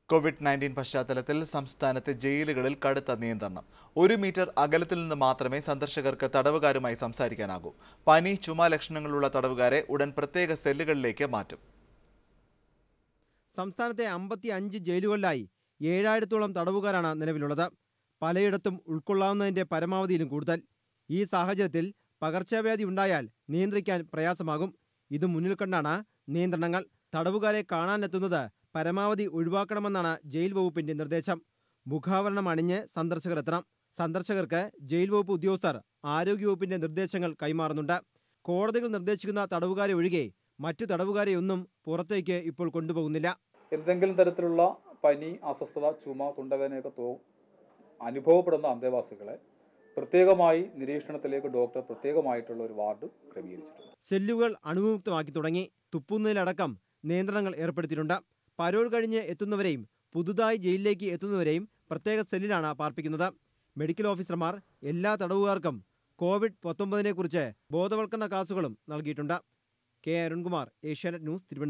Covid nineteen പശ്ചാത്തലത്തിൽ സംസ്ഥാനത്തെ ജയിലുകളിൽ കടുത്ത നിയന്ത്രണം ഒരു മീറ്റർ അകലത്തിൽ നിന്ന് മാത്രമേ സന്ദർശകർക്ക് തടവുകാരുമായി സംസാരിക്കാനാകൂ പനി ചുമ ലക്ഷണങ്ങളുള്ള തടവുകാരെ ഉടൻ പ്രത്യേക സെല്ലുകളിലേക്ക് മാറ്റും സംസ്ഥാനത്തെ അമ്പത്തി അഞ്ച് ജയിലുകളിലായി ഏഴായിരത്തോളം തടവുകാരാണ് നിലവിലുള്ളത് പലയിടത്തും ഉൾക്കൊള്ളാവുന്നതിന്റെ പരമാവധിയിലും കൂടുതൽ ഈ സാഹചര്യത്തിൽ പകർച്ചവ്യാധി ഉണ്ടായാൽ നിയന്ത്രിക്കാൻ പ്രയാസമാകും ഇത് മുന്നിൽ കണ്ടാണ് നിയന്ത്രണങ്ങൾ തടവുകാരെ കാണാനെത്തുന്നത് പരമാവധി ഒഴിവാക്കണമെന്നാണ് ജയിൽ വകുപ്പിന്റെ നിർദ്ദേശം മുഖാവരണം അണിഞ്ഞ് സന്ദർശകർ എത്തണം സന്ദർശകർക്ക് ജയിൽ വകുപ്പ് ഉദ്യോഗസ്ഥർ ആരോഗ്യവകുപ്പിന്റെ നിർദ്ദേശങ്ങൾ കൈമാറുന്നുണ്ട് കോടതികൾ നിർദ്ദേശിക്കുന്ന തടവുകാരെ ഒഴികെ മറ്റു തടവുകാരെയൊന്നും പുറത്തേക്ക് ഇപ്പോൾ കൊണ്ടുപോകുന്നില്ല എന്തെങ്കിലും തരത്തിലുള്ള പനി അസ്വസ്ഥത ചുമ തൊണ്ടവേദനയൊക്കെ തോ അനുഭവപ്പെടുന്ന അന്തേവാസികളെ പ്രത്യേകമായി നിരീക്ഷണത്തിലേക്ക് ഡോക്ടർ പ്രത്യേകമായിട്ടുള്ള ഒരു വാർഡ് ക്രമീകരിച്ചിട്ടുണ്ട് സെല്ലുകൾ അണുവിമുക്തമാക്കി തുടങ്ങി തുപ്പുന്നതിലടക്കം നിയന്ത്രണങ്ങൾ ഏർപ്പെടുത്തിയിട്ടുണ്ട് പരോൾ കഴിഞ്ഞ് എത്തുന്നവരെയും പുതുതായി ജയിലിലേക്ക് എത്തുന്നവരെയും പ്രത്യേക സെല്ലിലാണ് പാർപ്പിക്കുന്നത് മെഡിക്കൽ ഓഫീസർമാർ എല്ലാ തടവുകാർക്കും കോവിഡ് പത്തൊമ്പതിനെക്കുറിച്ച് ബോധവൽക്കരണ ക്ലാസുകളും നൽകിയിട്ടുണ്ട് കെ അരുൺകുമാർ ഏഷ്യാനെറ്റ് ന്യൂസ് തിരുവനന്തപുരം